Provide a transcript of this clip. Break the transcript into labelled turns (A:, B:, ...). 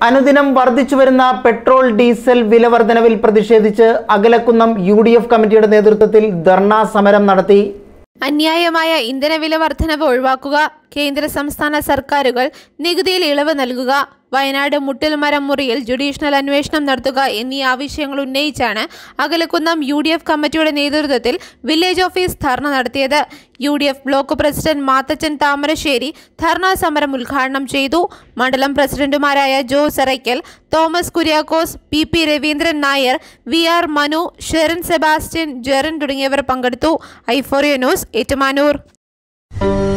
A: അനുദിനം വർദ്ധിച്ചുവരുന്ന petrol diesel വില വർധനവിൽ പ്രതിഷേധിച്ച് അകലക്കുന്നം യു ഡി എഫ് കമ്മിറ്റിയുടെ നേതൃത്വത്തിൽ ധർണാ സമരം നടത്തി
B: അന്യായമായ ഇന്ധനവില വർധനവ് ഒഴിവാക്കുക കേന്ദ്ര സംസ്ഥാന സർക്കാരുകൾ നികുതിയിൽ ഇളവ് നൽകുക വയനാട് മുട്ടിൽമരം മുറിയിൽ ജുഡീഷ്യൽ അന്വേഷണം നടത്തുക എന്നീ ആവശ്യങ്ങൾ ഉന്നയിച്ചാണ് അകലക്കുന്നം യു ഡി എഫ് കമ്മിറ്റിയുടെ നേതൃത്വത്തിൽ വില്ലേജ് ഓഫീസ് ധർണ നടത്തിയത് U D F block president Mathachan Thamarassery dharna സമരം ഉദ്ഘാടനം ചെയ്തു മണ്ഡലം പ്രസിഡന്റുമാരായ Jose Erakkal Thomas Kuriakose P P Raveendran Nair V R Manu Sherin Sebastian Jerin തുടങ്ങിയവർ പങ്കെടുത്തു ഐഫോറിയ ന്യൂസ് ഏറ്റുമാനൂർ